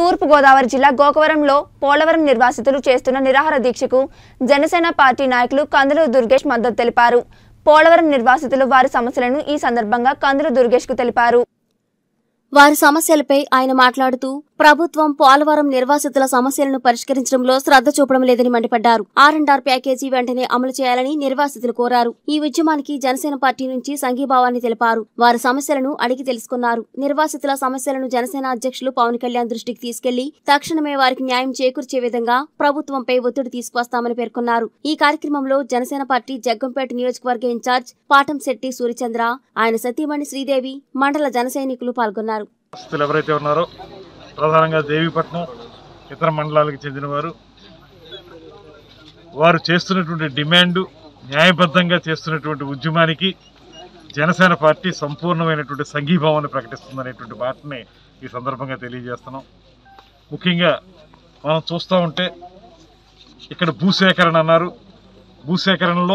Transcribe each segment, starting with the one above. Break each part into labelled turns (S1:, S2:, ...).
S1: తూర్పుగోదావరి జిల్లా గోకవరంలో పోలవరం నిర్వాసితులు చేస్తున్న నిరాహార దీక్షకు జనసేన పార్టీ నాయకులు కందులు దుర్గేష్ మద్దతు తెలిపారు పోలవరం నిర్వాసితులు వారి సమస్యలను ఈ సందర్భంగా కందులు దుర్గేష్ కు తెలిపారు
S2: వారి సమస్యలపై ఆయన మాట్లాడుతూ ప్రభుత్వం పోలవరం నిర్వాసితుల సమస్యలను పరిష్కరించడంలో శ్రద్ధ చూపడం లేదని మండిపడ్డారు ఆర్ అండ్ ఆర్ ప్యాకేజీ వెంటనే అమలు చేయాలని నిర్వాసితులు కోరారు ఈ ఉద్యమానికి జనసేన పార్టీ నుంచి సంఘీభావాన్ని తెలిపారు వారి సమస్యలను అడిగి తెలుసుకున్నారు నిర్వాసితుల సమస్యలను జనసేన అధ్యక్షులు పవన్ కళ్యాణ్ దృష్టికి తీసుకెళ్లి తక్షణమే వారికి న్యాయం చేకూర్చే విధంగా ప్రభుత్వంపై ఒత్తిడి తీసుకువస్తామని పేర్కొన్నారు ఈ కార్యక్రమంలో జనసేన పార్టీ జగ్గంపేట నియోజకవర్గ ఇన్ఛార్జ్ పాటంశెట్టి సూర్యచంద్ర ఆయన సతీమణి శ్రీదేవి మండల జన సైనికులు పాల్గొన్నారు
S3: ఆస్తులు ఎవరైతే ఉన్నారో ప్రధానంగా దేవీపట్నం ఇతర మండలాలకు చెందినవారు వారు చేస్తున్నటువంటి డిమాండు న్యాయబద్ధంగా చేస్తున్నటువంటి ఉద్యమానికి జనసేన పార్టీ సంపూర్ణమైనటువంటి సంఘీభావాన్ని ప్రకటిస్తుందనేటువంటి మాటని ఈ సందర్భంగా తెలియజేస్తున్నాం ముఖ్యంగా మనం చూస్తూ ఉంటే ఇక్కడ భూసేకరణ అన్నారు భూసేకరణలో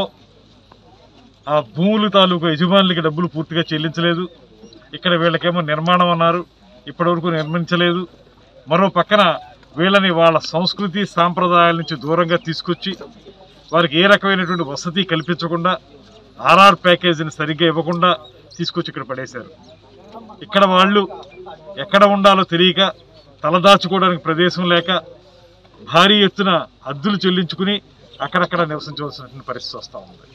S3: ఆ భూములు తాలూకు యజమానులకి డబ్బులు పూర్తిగా చెల్లించలేదు ఇక్కడ వీళ్ళకేమో నిర్మాణం అన్నారు ఇప్పటివరకు నిర్మించలేదు మరో పక్కన వీళ్ళని వాళ్ళ సంస్కృతి సాంప్రదాయాల నుంచి దూరంగా తీసుకొచ్చి వారికి ఏ రకమైనటువంటి వసతి కల్పించకుండా ఆర్ఆర్ ప్యాకేజీని సరిగ్గా ఇవ్వకుండా తీసుకొచ్చి ఇక్కడ పడేశారు ఇక్కడ వాళ్ళు ఎక్కడ ఉండాలో తెలియక తలదాచుకోవడానికి ప్రదేశం లేక భారీ ఎత్తున అద్దులు చెల్లించుకుని అక్కడక్కడ నివసించవలసినటువంటి పరిస్థితి వస్తూ ఉంది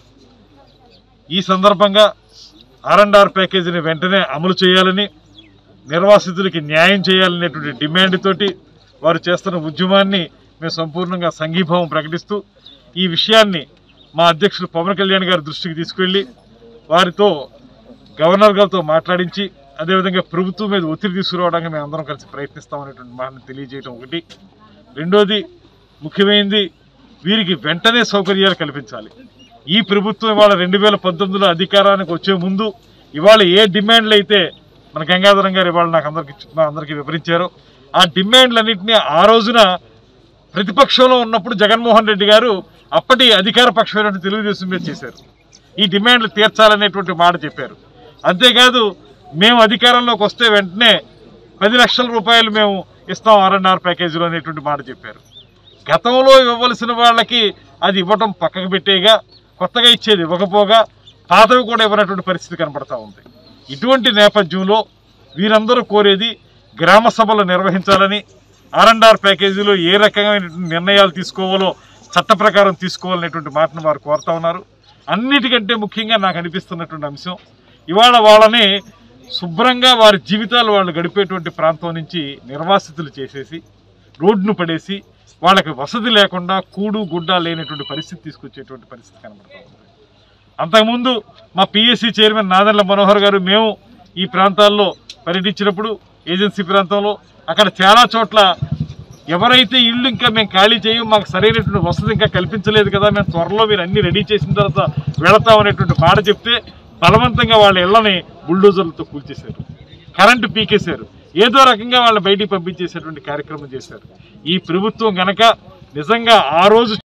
S3: ఈ సందర్భంగా ఆర్ అండ్ ఆర్ ప్యాకేజీని వెంటనే అమలు చేయాలని నిర్వాసితులకి న్యాయం చేయాలనేటువంటి డిమాండ్ తోటి వారు చేస్తున్న ఉద్యమాన్ని మేము సంపూర్ణంగా సంఘీభావం ప్రకటిస్తూ ఈ విషయాన్ని మా అధ్యక్షులు పవన్ కళ్యాణ్ గారి దృష్టికి తీసుకెళ్లి వారితో గవర్నర్ గారితో మాట్లాడించి అదేవిధంగా ప్రభుత్వం మీద ఒత్తిడి తీసుకురావడానికి మేము అందరం కలిసి ప్రయత్నిస్తామనేటువంటి మాటను తెలియజేయడం ఒకటి రెండోది ముఖ్యమైనది వీరికి వెంటనే సౌకర్యాలు కల్పించాలి ఈ ప్రభుత్వం ఇవాళ రెండు వేల పంతొమ్మిదిలో అధికారానికి వచ్చే ముందు ఇవాళ ఏ డిమాండ్లు అయితే మన గంగాధరం గారు ఇవాళ నాకు అందరికి మా అందరికీ వివరించారో ఆ డిమాండ్లన్నింటినీ ఆ రోజున ప్రతిపక్షంలో ఉన్నప్పుడు జగన్మోహన్ రెడ్డి గారు అప్పటి అధికార పక్షమైనటువంటి తెలుగుదేశం మీద చేశారు ఈ డిమాండ్లు తీర్చాలనేటువంటి మాట చెప్పారు అంతేకాదు మేము అధికారంలోకి వస్తే వెంటనే పది లక్షల రూపాయలు మేము ఇస్తాం ఆర్ఎన్ఆర్ ప్యాకేజీలో అనేటువంటి మాట చెప్పారు గతంలో ఇవ్వవలసిన వాళ్ళకి అది ఇవ్వటం పక్కకు పెట్టేగా కొత్తగా ఇచ్చేది ఇవ్వకపోగా పాతవి కూడా ఇవ్వనటువంటి పరిస్థితి కనపడతా ఉంది ఇటువంటి నేపథ్యంలో వీరందరూ కోరేది గ్రామ సభలు నిర్వహించాలని ఆర్ఎండ్ఆర్ ప్యాకేజీలో ఏ రకమైన నిర్ణయాలు తీసుకోవాలో చట్ట ప్రకారం తీసుకోవాలనేటువంటి మాటను వారు కోరుతా ఉన్నారు అన్నిటికంటే ముఖ్యంగా నాకు అనిపిస్తున్నటువంటి అంశం ఇవాళ వాళ్ళని శుభ్రంగా వారి జీవితాలు వాళ్ళు గడిపేటువంటి ప్రాంతం నుంచి నిర్వాసితులు చేసేసి రోడ్డును పడేసి వాళ్ళకి వసతి లేకుండా కూడు గుడ్డ లేనటువంటి పరిస్థితి తీసుకొచ్చేటువంటి పరిస్థితి కనబడతా ఉంది అంతకుముందు మా పిఎస్సి చైర్మన్ నాదెండ్ల మనోహర్ గారు మేము ఈ ప్రాంతాల్లో పర్యటించినప్పుడు ఏజెన్సీ ప్రాంతంలో అక్కడ చాలా చోట్ల ఎవరైతే ఇల్లు ఇంకా మేము ఖాళీ చేయం మాకు సరైనటువంటి వసతి ఇంకా కల్పించలేదు కదా మేము త్వరలో మీరు అన్ని రెడీ చేసిన తర్వాత వెళతాం అనేటువంటి మాట చెప్తే బలవంతంగా వాళ్ళ ఇళ్లని బుల్డోజర్లతో కూల్చేశారు కరెంటు పీకేశారు ఏదో రకంగా వాళ్ళని బయటికి పంపించేసేటువంటి కార్యక్రమం చేశారు ఈ ప్రభుత్వం గనక నిజంగా ఆ రోజు